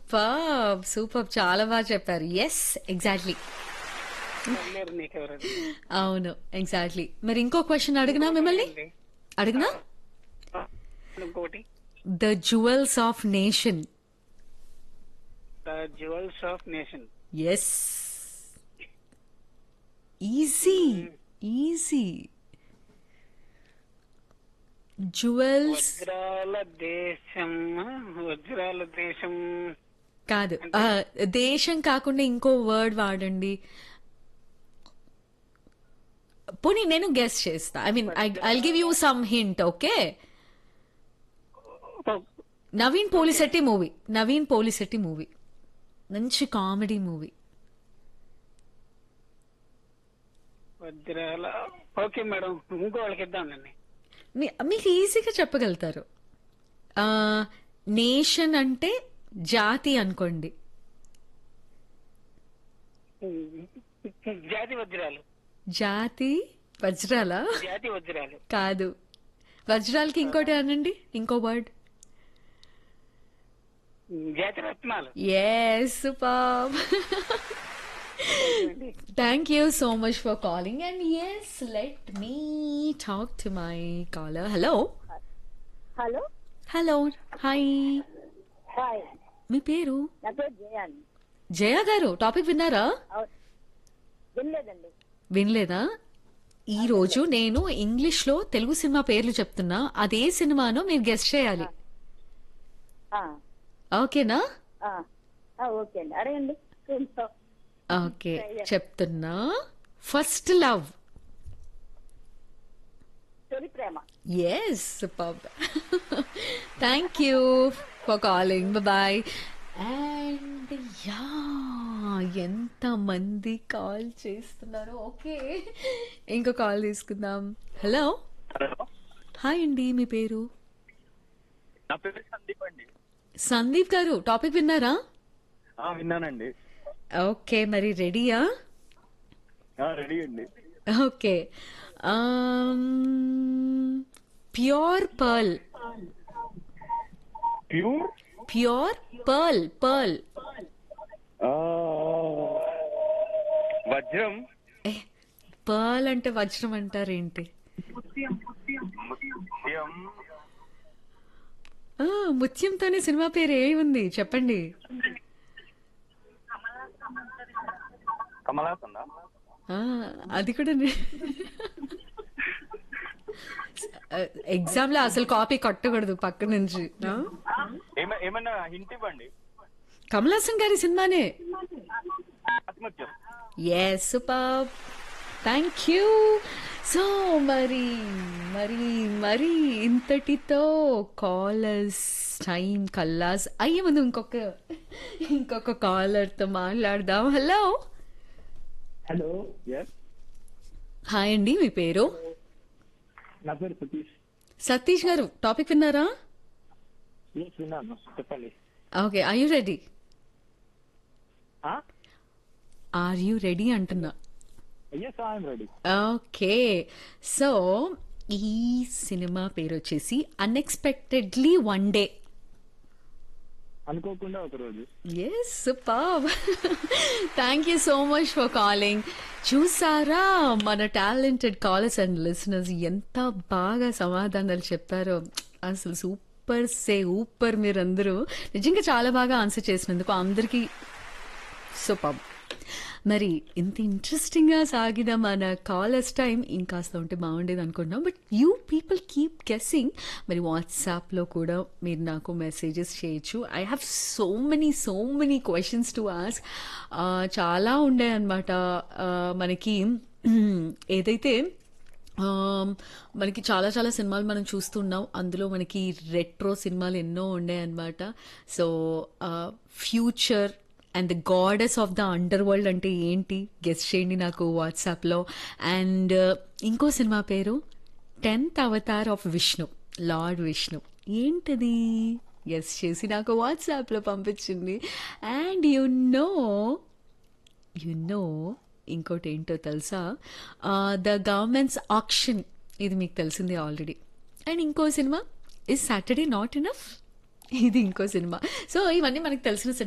Super super చాలా బాగా చెప్పారు ఎస్ ఎగ్జాక్ట్లీ లేరు నీకెవరండి అవును ఎగ్జాక్ట్లీ మరి ఇంకో క్వశ్చన్ అడిగినా మిమ్మల్ని అడిగినా ఇంకోటి the jewels of nation the jewels of nation yes easy easy jewels వజ్రాల దేశం వజ్రాల దేశం కాదు ఆ, దేశం కాకుండా ఇంకో వర్డ్ వాడండి పోనీ నేను గెస్ చేస్తా I mean I give you some hint okay Naveen Polishetty movie Naveen Polishetty movie మంచి కామెడీ మూవీ వజ్రాల ఓకే మేడం ఇంకో వాళ్ళకి ఇద్దాంలేండి మీకు ఈజీగా చెప్పగలుగుతారు నేషన్ అంటే జాతి అనుకోండి జాతి వజ్రాలు జాతి వజ్రాల జాతి వజ్రాలు కాదు వజ్రాలకి ఇంకోటి అనండి ఇంకో వర్డ్ జాతి రత్నాలు Yes, superb. Thank you so much for calling. And yes, let me talk to my caller. Hello. Hello Hello. Hi. Hi మీ పేరు నా పేరు జయాన్ జయ గారు టాపిక్ విన్నారా అవును వినలేదండి వినలేదా ఈ రోజు నేను ఇంగ్లీష్ లో తెలుగు సినిమా పేర్లు చెప్తున్నా అదే సినిమానో మీరు గెస్ట్ చేయాలి ఆ, ఓకేనా ఆ, ఆ, ఓకే అండి అడగండి ఏంటో. ఓకే చెప్తున్నా ఫస్ట్ లవ్ తొలి ప్రేమ Yes, superb. Thank you for calling. Bye bye. And yeah ఎంత మంది కాల్ చేస్తున్నారు ఓకే ఇంకో కాల్ తీసుకుందాం హలో హలో హాయ్ అండి మీ పేరు నా పేరు సందీప్ అండి సందీప్ గారు టాపిక్ విన్నారా ఆ, విన్నానండి ఓకే మరి రెడీయా ఆ, రెడీ అండి okay pure pearl pure pure pearl pearl ఆ, వజ్రం ఏ పర్ల్ అంటే వజ్రం అంటారేంటి ముత్యం ఆ, ముత్యంతోనే సినిమా పేరు ఏముంది చెప్పండి కమలాసందా ఆ, అది కూడా నే- ఎగ్జామ్ లో అసలు కాపీ కొట్టకూడదు పక్క నుంచి ఆ? ఏమ- ఏమన్నా హింట్ ఇవ్వండి కమల్ హాసన్ గారి సినిమానే ఆత్మహత్యం yes super thank you so మరి మరి మరి ఇంతటితో కాలర్స్ టైం కల్లాస్ అయ్యే ముందు ఇంకొక ఇంకొక కాలర్తో మాట్లాడదాం హలో హలో ఎస్ హాయ్ అండి మీ పేరు నా పేరు సతీష్ సతీష్ గారు టాపిక్ విన్నారా ఎస్ విన్నాను చెప్పండి ఓకే ఆర్ యూ రెడీ ఆ? ఆర్ యూ రెడీ అంటున్నా yes I'm ready okay so ఈ సినిమా పేరు వచ్చేసి అన్ఎక్స్పెక్టెడ్లీ వన్ డే అనుకోకుండా ఒక రోజు yes super thank you so much for calling చూసారా మన టాలెంటెడ్ కాలర్స్ అండ్ లిసనర్స్ ఎంత బాగా సమాధానాలు చెప్పారో అసలు సూపర్ సే ఊపర్ మీరందరూ నిజంగా చాలా బాగా ఆన్సర్ చేసినందుకు అందరికీ సూపర్ మరి ఇంత ఇంట్రెస్టింగ్ గా సాగిన మన కాలర్స్ టైం ఇంకాస్త ఉంటే బాగుండేది అనుకుంటున్నాం but you people keep guessing మరి వాట్సాప్ లో కూడా మీరు నాకు మెసేజెస్ చేయొచ్చు I have so many so many questions to ask చాలా ఉండే అనమాట మనకి ఏదైతే ఆమ్, మనకి చాలా చాలా సినిమాలు మనం చూస్తున్నాం అందులో మనకి రెట్రో సినిమాలు ఎన్నో ఉన్నాయి అనమాట so future and the goddess of the underworld అంటే ఏంటి గెస్ట్ చేయండి నాకు వాట్సాప్లో అండ్ ఇంకో సినిమా పేరు tenth avatar of Vishnu lord Vishnu ఏంటిది గెస్ట్ చేసి నాకు వాట్సాప్లో పంపించింది and you know you know ఇంకోటి ఏంటో తెలుసా ద గవర్నమెంట్స్ ఆప్షన్ ఇది మీకు తెలిసిందే ఆల్రెడీ అండ్ ఇంకో సినిమా ఇస్ సాటర్డే నాట్ ఇనఫ్ ఇది ఇంకో సినిమా సో ఇవన్నీ మనకు తెలిసిన